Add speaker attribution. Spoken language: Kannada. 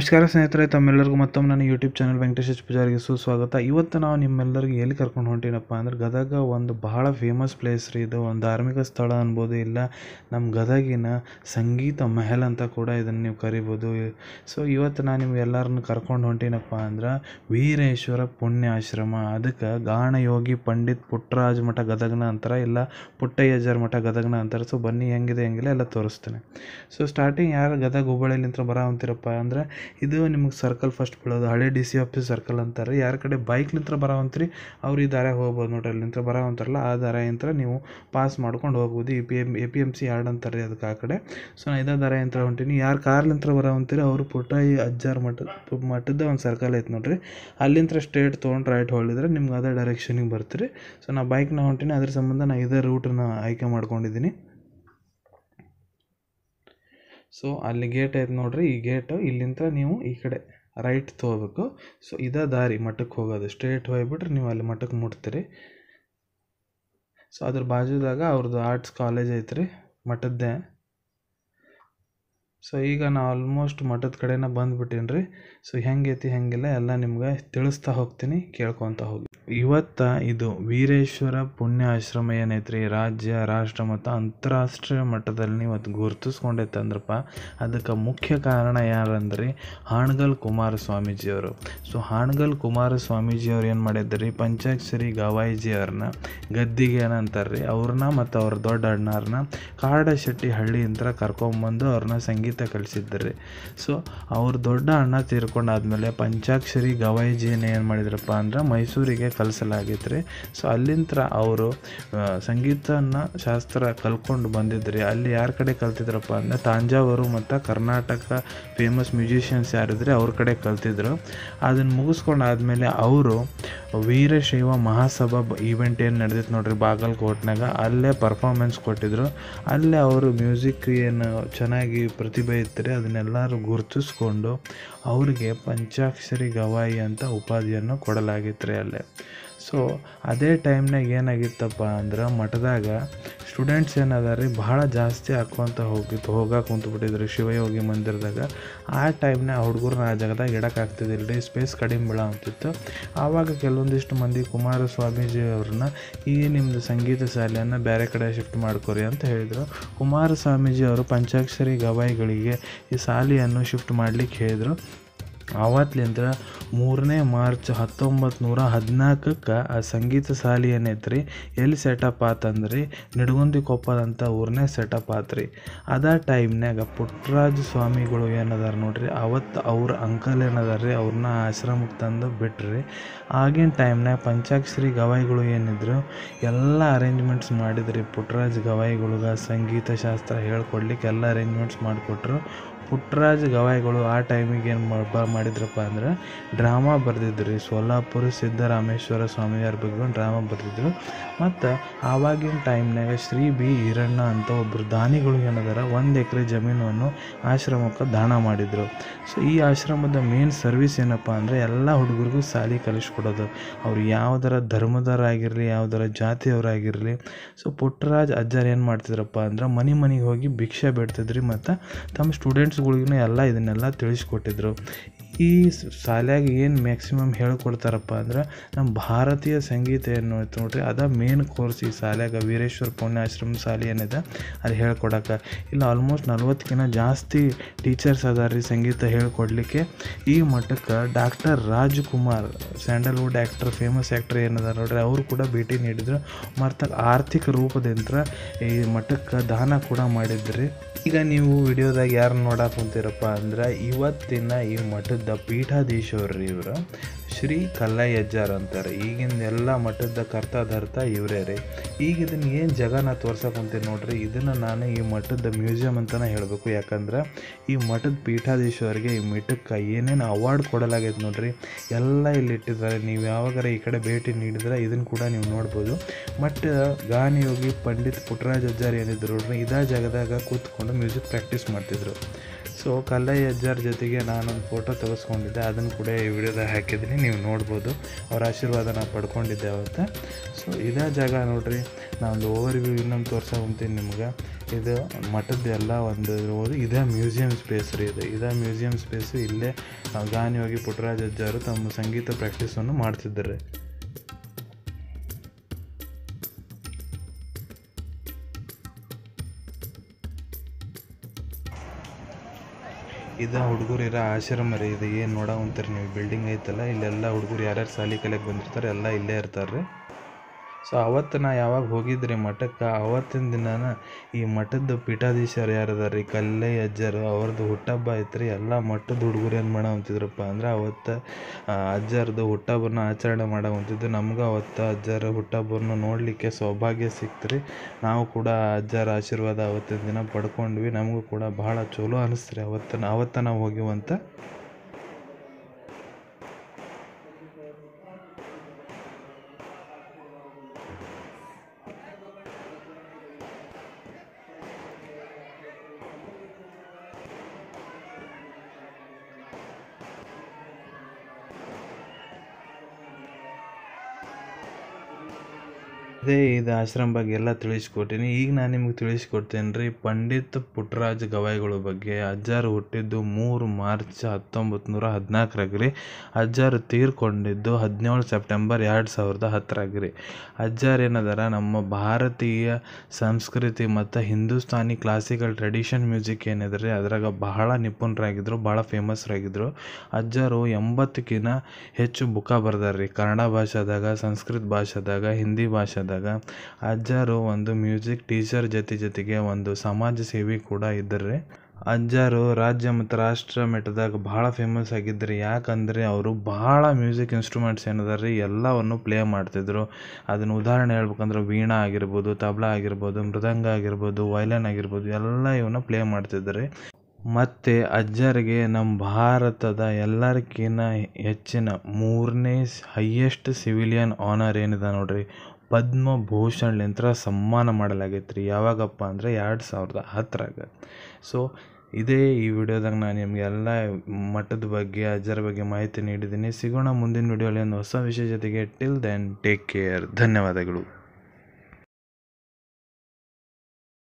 Speaker 1: ನಮಸ್ಕಾರ ಸ್ನೇಹಿತರೆ ತಮ್ಮೆಲ್ಲರಿಗೂ ಮತ್ತೊಮ್ಮೆ ನನ್ನ ಯೂಟ್ಯೂಬ್ ಚಾನಲ್ ವೆಂಕಟೇಶ್ ಎಚ್ ಪೂಜಾರಿಗೆ ಸುಸ್ವಾಗತ ಇವತ್ತು ನಾವು ನಿಮ್ಮೆಲ್ಲರಿಗೆ ಎಲ್ಲಿ ಕರ್ಕೊಂಡು ಹೊಂಟೀನಪ್ಪ ಅಂದ್ರೆ ಗದಗ ಒಂದು ಬಹಳ ಫೇಮಸ್ ಪ್ಲೇಸ್ ರೀ ಇದು ಒಂದು ಧಾರ್ಮಿಕ ಸ್ಥಳ ಅನ್ಬೋದು ಇಲ್ಲ ನಮ್ಮ ಗದಗಿನ ಸಂಗೀತ ಮಹಲ್ ಅಂತ ಕೂಡ ಇದನ್ನು ನೀವು ಕರಿಬೋದು ಸೊ ಇವತ್ತು ನಾನು ನಿಮ್ಗೆ ಎಲ್ಲರನ್ನು ಕರ್ಕೊಂಡು ಹೊಂಟೀನಪ್ಪ ಅಂದ್ರೆ ವೀರೇಶ್ವರ ಪುಣ್ಯಾಶ್ರಮ ಅದಕ್ಕೆ ಗಾಣಯೋಗಿ ಪಂಡಿತ್ ಪುಟ್ಟರಾಜ ಮಠ ಗದಗನ ಅಂತಾರೆ ಇಲ್ಲ ಪುಟ್ಟಯ್ಯಜ್ಜರ ಮಠ ಗದಗನ ಅಂತಾರೆ ಸೊ ಬನ್ನಿ ಹೆಂಗಿದೆ ಹೆಂಗಿಲ್ಲ ಎಲ್ಲ ತೋರಿಸ್ತೇನೆ ಸೊ ಸ್ಟಾರ್ಟಿಂಗ್ ಯಾರು ಗದಗ ಹುಬ್ಬಳ್ಳಿಲಿಂತ್ರ ಬರೋ ಅಂತೀರಪ್ಪ ಅಂದ್ರೆ ಇದು ನಿಮ್ಗೆ ಸರ್ಕಲ್ ಫಸ್ಟ್ ಬೀಳೋದು ಹಳೆ ಡಿ ಸಿ ಆಫೀಸ್ ಸರ್ಕಲ್ ಅಂತಾರೆ ಯಾರ ಕಡೆ ಬೈಕ್ಲಿಂತ್ರ ಬರೋ ಅಂತೀರಿ ಅವ್ರು ಈ ದಾರ ಹೋಗ್ಬೋದು ನೋಡ್ರಿ ಅಲ್ಲಿಂತ್ರ ಬರೋ ಅಂತಾರಲ್ಲ ಆ ದಾರ ಯಂತ್ರ ನೀವು ಪಾಸ್ ಮಾಡ್ಕೊಂಡು ಹೋಗ್ಬೋದು A P M A P M C yard ಅಂತಾರೆ ರೀ ಅದಕ್ಕೆ ಆ ಕಡೆ ಸೊ ನಾನು ಇದೇ ದಾರ ಯಂತ್ರ ಹೊಂಟೀನಿ ಯಾರು ಕಾರ್ಲಿಂತ್ರ ಬರೋ ಅಂತೀರಿ ಅವರು ಪುಟ್ಟಯ್ಯ ಅಜ್ಜಾರ್ ಮಠ ಮಠದ ಒಂದು ಸರ್ಕಲ್ ಐತೆ ನೋಡ್ರಿ ಅಲ್ಲಿಂತ್ರ ಸ್ಟ್ರೇಟ್ ತೊಗೊಂಡು ರೈಟ್ ಹೊಳಿದ್ರೆ ನಿಮ್ಗೆ ಅದೇ ಡೈರೆಕ್ಷನಿಗೆ ಬರ್ತೀರಿ ಸೊ ನಾ ಬೈಕ್ನ ಹೊಂಟೀನಿ ಅದ್ರ ಸಂಬಂಧ ನಾನು ಇದೇ ರೂಟನ್ನ ಆಯ್ಕೆ ಮಾಡ್ಕೊಂಡಿದ್ದೀನಿ ಸೊ ಅಲ್ಲಿ ಗೇಟ್ ಐತೆ ನೋಡ್ರಿ ಈ ಗೇಟು ಇಲ್ಲಿಂದ ನೀವು ಈ ಕಡೆ ರೈಟ್ ತೊಗೋಬೇಕು ಸೊ ಇದೇ ದಾರಿ ಮಠಕ್ಕೆ ಹೋಗೋದು ಸ್ಟ್ರೇಟ್ ಹೋಗ್ಬಿಟ್ರೆ ನೀವು ಅಲ್ಲಿ ಮಠಕ್ಕೆ ಮುಟ್ತೀರಿ ಸೊ ಅದ್ರ ಬಾಜುದಾಗ ಅವ್ರದ್ದು ಆರ್ಟ್ಸ್ ಕಾಲೇಜ್ ಐತ್ರಿ ಮಠದ್ದೇ ಸೊ ಈಗ ನಾ ಆಲ್ಮೋಸ್ಟ್ ಮಠದ ಕಡೆನ ಬಂದ್ಬಿಟ್ಟೀನಿ ರೀ ಸೊ ಹೆಂಗೈತಿ ಹೆಂಗಿಲ್ಲ ಎಲ್ಲ ನಿಮ್ಗೆ ತಿಳಿಸ್ತಾ ಹೋಗ್ತೀನಿ ಕೇಳ್ಕೊತ ಹೋಗಿ ಇವತ್ತು ಇದು ವೀರೇಶ್ವರ ಪುಣ್ಯ ಆಶ್ರಮ ಏನೈತ್ರಿ ರಾಜ್ಯ ರಾಷ್ಟ್ರ ಮತ್ತು ಅಂತಾರಾಷ್ಟ್ರೀಯ ಮಟ್ಟದಲ್ಲಿ ಇವತ್ತು ಗುರುತಿಸ್ಕೊಂಡೈತೆ ಅಂದ್ರಪ್ಪ ಅದಕ್ಕೆ ಮುಖ್ಯ ಕಾರಣ ಯಾರಂದ್ರಿ ಹಾಣಗಲ್ ಕುಮಾರ ಸ್ವಾಮೀಜಿಯವರು ಸೊ ಹಾಣಗಲ್ ಕುಮಾರ ಸ್ವಾಮೀಜಿಯವ್ರು ಏನು ಮಾಡಿದ್ರಿ ಪಂಚಾಕ್ಷರಿ ಗವಾಯಿಜಿ ಅವ್ರನ್ನ ಗದ್ದಿಗೆ ಏನಂತಾರೆ ರೀ ಅವ್ರನ್ನ ಮತ್ತು ಅವ್ರ ದೊಡ್ಡ ಅಣ್ಣಾರನ್ನ ಕಾಡಶೆಟ್ಟಿ ಹಳ್ಳಿಯಿಂದ ಕರ್ಕೊಂಬಂದು ಅವ್ರನ್ನ ಸಂಗೀತ ಕಲಿಸಿದ್ರಿ ಸೊ ಅವ್ರ ದೊಡ್ಡ ಅಣ್ಣ ತೀರ್ಕೊಂಡಾದ್ಮೇಲೆ ಪಂಚಾಕ್ಷರಿ ಗವಾಯಿಜಿನ ಏನು ಮಾಡಿದ್ರಪ್ಪ ಅಂದ್ರೆ ಮೈಸೂರಿಗೆ ಕಲಿಸಲಾಗಿತ್ತು ರೀ ಸೊ ಅಲ್ಲಿಂದ ಅವರು ಸಂಗೀತನ ಶಾಸ್ತ್ರ ಕಲ್ಕೊಂಡು ಬಂದಿದ್ರಿ ಅಲ್ಲಿ ಯಾರ ಕಡೆ ಕಲ್ತಿದ್ರಪ್ಪ ಅಂದರೆ ತಾಂಜಾವೂರು ಮತ್ತು ಕರ್ನಾಟಕ ಫೇಮಸ್ ಮ್ಯೂಸಿಷಿಯನ್ಸ್ ಯಾರಿದ್ರೆ ಅವ್ರ ಕಡೆ ಕಲ್ತಿದ್ರು ಅದನ್ನು ಮುಗಿಸ್ಕೊಂಡಾದ್ಮೇಲೆ ಅವರು ವೀರಶೈವ ಮಹಾಸಭಾ ಈವೆಂಟ್ ಏನು ನಡೆದಿತ್ತು ನೋಡ್ರಿ ಬಾಗಲಕೋಟ್ನಾಗ ಅಲ್ಲೇ ಪರ್ಫಾರ್ಮೆನ್ಸ್ ಕೊಟ್ಟಿದ್ರು ಅಲ್ಲೇ ಅವರು ಮ್ಯೂಸಿಕ್ ಏನು ಚೆನ್ನಾಗಿ ಪ್ರತಿಭೆ ಇತ್ತು ರೀ ಅದನ್ನೆಲ್ಲರೂ ಗುರುತಿಸ್ಕೊಂಡು ಅವ್ರಿಗೆ ಪಂಚಾಕ್ಷರಿ ಗವಾಯಿ ಅಂತ ಉಪಾಧಿಯನ್ನು ಕೊಡಲಾಗಿತ್ತು ರೀ ಅಲ್ಲೇ ಸೊ ಅದೇ ಟೈಮ್ನಾಗ ಏನಾಗಿತ್ತಪ್ಪ ಅಂದ್ರೆ ಮಠದಾಗ ಸ್ಟೂಡೆಂಟ್ಸ್ ಏನದ ರೀ ಭಾಳ ಜಾಸ್ತಿ ಹಾಕ್ಕೊಂತ ಹೋಗಿತ್ತು ಹೋಗಕ್ಕೆ ಕುಂತ್ಬಿಟ್ಟಿದ್ರು ಶಿವಯೋಗಿ ಮಂದಿರದಾಗ ಆ ಟೈಮ್ನಾಗ ಹುಡುಗರನ್ನ ಆ ಜಾಗದಾಗ ಇಡೋಕ್ಕಾಗ್ತಿದ್ದಿಲ್ಲ ರೀ ಸ್ಪೇಸ್ ಕಡಿಮೆ ಬೀಳ ಅಂತಿತ್ತು ಆವಾಗ ಕೆಲವೊಂದಿಷ್ಟು ಮಂದಿ ಕುಮಾರ ಸ್ವಾಮೀಜಿ ಅವ್ರನ್ನ ಈ ನಿಮ್ಮದು ಸಂಗೀತ ಶಾಲೆಯನ್ನು ಬೇರೆ ಕಡೆ ಶಿಫ್ಟ್ ಮಾಡ್ಕೊರಿ ಅಂತ ಹೇಳಿದರು ಕುಮಾರ ಸ್ವಾಮೀಜಿ ಅವರು ಪಂಚಾಕ್ಷರಿ ಗವಾಯಿಗಳಿಗೆ ಈ ಶಾಲೆಯನ್ನು ಶಿಫ್ಟ್ ಮಾಡ್ಲಿಕ್ಕೆ ಹೇಳಿದರು ಆವತ್ಲಿಂದ ಮೂರನೇ ಮಾರ್ಚ್ ಹತ್ತೊಂಬತ್ತು ನೂರ ಹದಿನಾಲ್ಕಕ್ಕೆ ಆ ಸಂಗೀತ ಶಾಲೆ ಏನೈತ್ರಿ ಎಲ್ಲಿ ಸೆಟಪ್ ಆತಂದ್ರಿ ನಿಡಗುಂದಿ ಕೊಪ್ಪದಂಥ ಊರನೇ ಸೆಟಪ್ ಆತ್ರಿ ಅದ ಟೈಮ್ನಾಗ ಪುಟ್ಟರಾಜ ಸ್ವಾಮಿಗಳು ಏನದಾರ ನೋಡ್ರಿ ಅವತ್ತು ಅವ್ರ ಅಂಕಲ್ ಏನದಾರ ರೀ ಅವ್ರನ್ನ ಆಶ್ರಮಕ್ಕೆ ತಂದು ಬಿಟ್ರಿ ಆಗಿನ ಟೈಮ್ನಾಗ ಪಂಚಾಕ್ಷರಿ ಗವಾಯಿಗಳು ಏನಿದ್ರು ಎಲ್ಲ ಅರೇಂಜ್ಮೆಂಟ್ಸ್ ಮಾಡಿದ್ರಿ ಪುಟ್ಟರಾಜ ಗವಾಯಿಗಳ್ಗೆ ಸಂಗೀತ ಶಾಸ್ತ್ರ ಹೇಳ್ಕೊಡ್ಲಿಕ್ಕೆ ಎಲ್ಲ ಅರೇಂಜ್ಮೆಂಟ್ಸ್ ಮಾಡಿಕೊಟ್ರು ಪುಟ್ಟರಾಜ ಗವಾಯಿಗಳು ಆ ಟೈಮಿಗೆ ಏನು ಮಾಡಿದ್ರಪ್ಪ ಅಂದ್ರೆ ಡ್ರಾಮಾ ಬರೆದಿದ್ರು ಸೋಲಾಪುರ ಸಿದ್ದರಾಮೇಶ್ವರ ಸ್ವಾಮಿಯವ್ರ ಬಗ್ಗೆ ಡ್ರಾಮಾ ಬರೆದಿದ್ರು ಮತ್ತು ಆವಾಗಿನ ಟೈಮ್ನಾಗ ಶ್ರೀ ಬಿ ಈರಣ್ಣ ಅಂತ ಒಬ್ಬರು ದಾನಿಗಳು ಏನದಾರ ಒಂದು ಎಕರೆ ಜಮೀನನ್ನು ಆಶ್ರಮಕ್ಕೆ ದಾನ ಮಾಡಿದರು ಸೊ ಈ ಆಶ್ರಮದ ಮೇನ್ ಸರ್ವಿಸ್ ಏನಪ್ಪ ಅಂದರೆ ಎಲ್ಲ ಹುಡುಗರಿಗೂ ಸಾಲಿ ಕಲಿಸ್ಕೊಡೋದು ಅವ್ರು ಯಾವುದರ ಧರ್ಮದವರಾಗಿರಲಿ ಯಾವುದರ ಜಾತಿಯವರಾಗಿರಲಿ ಸೊ ಪುಟ್ಟರಾಜ್ ಅಜ್ಜಾರು ಏನು ಮಾಡ್ತಿದ್ರಪ್ಪ ಅಂದ್ರೆ ಮನೆ ಮನೆಗೆ ಹೋಗಿ ಭಿಕ್ಷೆ ಬೇಡ್ತಿದ್ರಿ ಮತ್ತು ತಮ್ಮ ಸ್ಟೂಡೆಂಟ್ಸ್ಗಳಿಗೂ ಎಲ್ಲ ಇದನ್ನೆಲ್ಲ ತಿಳಿಸ್ಕೊಟ್ಟಿದ್ರು ಈ ಶಾಲ್ಯಾಗ ಏನು ಮ್ಯಾಕ್ಸಿಮಮ್ ಹೇಳ್ಕೊಡ್ತಾರಪ್ಪ ಅಂದ್ರೆ ನಮ್ಮ ಭಾರತೀಯ ಸಂಗೀತ ಏನು ಐತೆ ನೋಡ್ರಿ ಅದ ಮೇನ್ ಕೋರ್ಸ್ ಈ ಶಾಲ್ಯಾಗ ವೀರೇಶ್ವರ ಪುಣ್ಯಾಶ್ರಮ ಶಾಲೆ ಏನಿದೆ ಅದು ಹೇಳ್ಕೊಡಕ್ಕೆ ಇಲ್ಲ ಆಲ್ಮೋಸ್ಟ್ ನಲ್ವತ್ತಕ್ಕಿಂತ ಜಾಸ್ತಿ ಟೀಚರ್ಸ್ ಅದಾರ ರೀ ಸಂಗೀತ ಹೇಳ್ಕೊಡ್ಲಿಕ್ಕೆ ಈ ಮಟ್ಟಕ್ಕೆ doctor Rajkumar sandalwood actor famous actor ಏನದ ನೋಡ್ರಿ ಅವರು ಕೂಡ ಭೇಟಿ ನೀಡಿದ್ರು ಮತ್ತು ಆರ್ಥಿಕ ರೂಪದಿಂದ ಈ ಮಠಕ್ಕೆ ದಾನ ಕೂಡ ಮಾಡಿದ್ರಿ ಈಗ ನೀವು ವಿಡಿಯೋದಾಗ ಯಾರನ್ನ ನೋಡಕ್ಕೆ ಕುಂತೀರಪ್ಪ ಅಂದ್ರೆ ಇವತ್ತಿನ ಈ ಮಠದ ಪೀಠಾಧೀಶವ್ರು ರೀ ಇವರು ಶ್ರೀ ಕಲ್ಲಯ್ಯಜ್ಜಾರ್ ಅಂತಾರೆ ಈಗಿನ ಎಲ್ಲ ಮಠದ ಕರ್ತಾಧರ್ತ ಇವರೇ ರೀ ಈಗ ಇದನ್ನು ಏನು ಜಾಗ ನಾ ತೋರ್ಸಕ್ಕೆ ಕುಂತೀನಿ ನೋಡ್ರಿ ಇದನ್ನು ನಾನು ಈ ಮಠದ ಮ್ಯೂಸಿಯಂ ಅಂತಲೇ ಹೇಳಬೇಕು ಯಾಕಂದ್ರೆ ಈ ಮಠದ ಪೀಠಾಧೀಶವರಿಗೆ ಈ ಮಠಕ್ಕೆ ಏನೇನು ಅವಾರ್ಡ್ ಕೊಡಲಾಗೈತೆ ನೋಡ್ರಿ ಎಲ್ಲ ಇಲ್ಲಿ ಇಟ್ಟಿದ್ದಾರೆ ನೀವು ಯಾವಾಗಾರ ಈ ಕಡೆ ಭೇಟಿ ನೀಡಿದ್ರೆ ಇದನ್ನು ಕೂಡ ನೀವು ನೋಡ್ಬೋದು ಬಟ್ ಗಾನಯೋಗಿ ಪಂಡಿತ್ ಪುಟ್ಟರಾಜ ಅಜ್ಜಾರ್ ಏನಿದ್ರು ನೋಡ್ರಿ ಇದೇ ಜಾಗದಾಗ ಕೂತ್ಕೊಂಡು ಮ್ಯೂಸಿಕ್ ಪ್ರಾಕ್ಟೀಸ್ ಮಾಡ್ತಿದ್ರು ಸೊ ಕಲ್ಲಯ್ಯ ಅಜ್ಜಾರ್ ಜೊತೆಗೆ ನಾನೊಂದು ಫೋಟೋ ತೆಗೆಸ್ಕೊಂಡಿದ್ದೆ ಅದನ್ನು ಕೂಡ ಈ ವಿಡಿಯೋದಾಗ ಹಾಕಿದ್ದೀನಿ ನೀವು ನೋಡ್ಬೋದು ಅವ್ರ ಆಶೀರ್ವಾದ ನಾವು ಪಡ್ಕೊಂಡಿದ್ದೆ ಅವತ್ತು ಸೊ ಇದೇ ಜಾಗ ನೋಡ್ರಿ ನಾನು ಓವರ್ ವ್ಯೂ ಇನ್ನೊಂದು ತೋರ್ಸೋಂತೀನಿ ನಿಮ್ಗೆ ಇದು ಮಠದ ಎಲ್ಲ ಒಂದು ಇರ್ಬೋದು ಇದೇ ಮ್ಯೂಸಿಯಂ ಸ್ಪೇಸ್ ರೀ ಇದು ಇದೇ ಮ್ಯೂಸಿಯಂ ಸ್ಪೇಸು ಇಲ್ಲೇ ಆ, ಗಾನಯೋಗಿ ಪುಟ್ಟರಾಜ ಅಜ್ಜಾರು ತಮ್ಮ ಸಂಗೀತ ಪ್ರಾಕ್ಟೀಸನ್ನು ಮಾಡ್ತಿದ್ದಾರೆ ಇದು ಹುಡುಗರು ಇರೋ ಆಶ್ರಮ ರೀ ಇದು ಏನು ನೋಡವಂತೀರಿ ನೀವು ಬಿಲ್ಡಿಂಗ್ ಐತಲ್ಲ ಇಲ್ಲೆಲ್ಲ ಹುಡುಗರು ಯಾರ್ಯಾರು ಸಾಲಿ ಕಲಿಯಕ್ಕೆ ಬಂದಿರ್ತಾರೆ ಎಲ್ಲ ಇಲ್ಲೇ ಇರ್ತಾರೆ ರೀ ಸೊ ಅವತ್ತು ನಾ ಯಾವಾಗ ಹೋಗಿದ್ರಿ ಮಠಕ್ಕೆ ಅವತ್ತಿನ ದಿನಾನ ಈ ಮಠದ ಪೀಠಾಧೀಶರು ಯಾರದಾರ ರೀ ಕಲ್ಲಯ್ಯ ಅಜ್ಜರು ಅವ್ರದ್ದು ಹುಟ್ಟಹಬ್ಬ ಐತ್ರಿ ಎಲ್ಲ ಮಠದ ಹುಡುಗರು ಏನು ಮಾಡವಂತಿದ್ರಪ್ಪ ಅಂದ್ರೆ ಅವತ್ತು ಆ, ಅಜ್ಜರ್ದು ಹುಟ್ಟಹಬ್ಬನ ಆಚರಣೆ ಮಾಡವಂತಿದ್ದು ನಮ್ಗೆ ಅವತ್ತು ಅಜ್ಜರ ಹುಟ್ಟಹಬ್ಬವನ್ನು ನೋಡಲಿಕ್ಕೆ ಸೌಭಾಗ್ಯ ಸಿಕ್ತು ರೀ ನಾವು ಕೂಡ ಅಜ್ಜರ ಆಶೀರ್ವಾದ ಅವತ್ತಿನ ದಿನ ಪಡ್ಕೊಂಡ್ವಿ ನಮಗೂ ಕೂಡ ಭಾಳ ಚಲೋ ಅನಿಸ್ತು ರೀ ಅವತ್ತು ಅವತ್ತು ನಾವು ಹೋಗಿವಂತ ಅದೇ ಇದು ಆಶ್ರಮ ಬಗ್ಗೆ ಎಲ್ಲ ತಿಳಿಸ್ಕೊಟ್ಟಿನಿ ಈಗ ನಾನು ನಿಮ್ಗೆ ತಿಳಿಸ್ಕೊಡ್ತೇನೆ ರೀ ಪಂಡಿತ್ ಪುಟ್ಟರಾಜ ಗವಾಯಿಗಳ ಬಗ್ಗೆ ಅಜ್ಜಾರು ಹುಟ್ಟಿದ್ದು ಮೂರು ಮಾರ್ಚ್ ಹತ್ತೊಂಬತ್ತು ನೂರ ಹದಿನಾಲ್ಕರಾಗ ರೀ ಅಜ್ಜಾರು ತೀರ್ಕೊಂಡಿದ್ದು ಹದಿನೇಳು ಸೆಪ್ಟೆಂಬರ್ ಎರಡು ಸಾವಿರದ ಹತ್ತರಾಗ ರೀ ಅಜ್ಜಾರು ಏನದಾರ ನಮ್ಮ ಭಾರತೀಯ ಸಂಸ್ಕೃತಿ ಮತ್ತು ಹಿಂದೂಸ್ತಾನಿ ಕ್ಲಾಸಿಕಲ್ ಟ್ರೆಡಿಷನ್ ಮ್ಯೂಸಿಕ್ ಏನಿದೆ ರೀ ಅದ್ರಾಗ ಬಹಳ ನಿಪುಣರಾಗಿದ್ದರು ಭಾಳ ಫೇಮಸ್ರಾಗಿದ್ದರು ಅಜ್ಜಾರು ಎಂಬತ್ತಕ್ಕಿಂತ ಹೆಚ್ಚು ಬುಕ್ಕ ಬರ್ದಾರ ರೀ ಕನ್ನಡ ಭಾಷೆದಾಗ ಸಂಸ್ಕೃತ ಭಾಷೆದಾಗ ಹಿಂದಿ ಭಾಷೆದಾಗ ಅಜ್ಜಾರು ಒಂದು ಮ್ಯೂಸಿಕ್ ಟೀಚರ್ ಜೊತೆ ಜೊತೆಗೆ ಒಂದು ಸಮಾಜ ಸೇವಿ ಕೂಡ ಇದ್ದರು ಅಜ್ಜಾರು ರಾಜ್ಯ ಮತ್ತು ರಾಷ್ಟ್ರ ಮಟ್ಟದಾಗ ಭಾಳ ಫೇಮಸ್ ಆಗಿದ್ದರು ಯಾಕಂದರೆ ಅವರು ಭಾಳ ಮ್ಯೂಸಿಕ್ ಇನ್ಸ್ಟ್ರೂಮೆಂಟ್ಸ್ ಏನದ ರೀ ಎಲ್ಲವನ್ನು ಪ್ಲೇ ಮಾಡ್ತಿದ್ರು ಅದನ್ನು ಉದಾಹರಣೆ ಹೇಳ್ಬೇಕಂದ್ರೆ ವೀಣಾ ಆಗಿರ್ಬೋದು ತಬಲಾ ಆಗಿರ್ಬೋದು ಮೃದಂಗ ಆಗಿರ್ಬೋದು ವಯಲಿನ್ ಆಗಿರ್ಬೋದು ಎಲ್ಲ ಇವನ್ನ ಪ್ಲೇ ಮಾಡ್ತಿದ್ದಾರೆ ಮತ್ತು ಅಜ್ಜರಿಗೆ ನಮ್ಮ ಭಾರತದ ಎಲ್ಲರಿಗಿನ್ನ ಹೆಚ್ಚಿನ ಮೂರನೇ ಹೈಯೆಸ್ಟ್ ಸಿವಿಲಿಯನ್ ಆನರ್ ಏನಿದೆ ನೋಡ್ರಿ ಪದ್ಮಭೂಷಣ್ಲಿಂತ್ರ ಸನ್ಮಾನ ಮಾಡಲಾಗೈತೆ ರೀ ಯಾವಾಗಪ್ಪ ಅಂದರೆ ಎರಡು ಸಾವಿರದ ಹತ್ತರಾಗ ಸೊ ಇದೇ ಈ ವಿಡಿಯೋದಾಗ ನಾನು ನಿಮಗೆ ಎಲ್ಲ ಮಠದ ಬಗ್ಗೆ ಅಜ್ಜರ ಬಗ್ಗೆ ಮಾಹಿತಿ ನೀಡಿದ್ದೀನಿ ಸಿಗೋಣ ಮುಂದಿನ ವಿಡಿಯೋಲಿ ಒಂದು ಹೊಸ ವಿಷಯ ಜೊತೆಗೆ ಟಿಲ್ ದೆನ್ ಟೇಕ್ ಕೇರ್ ಧನ್ಯವಾದಗಳು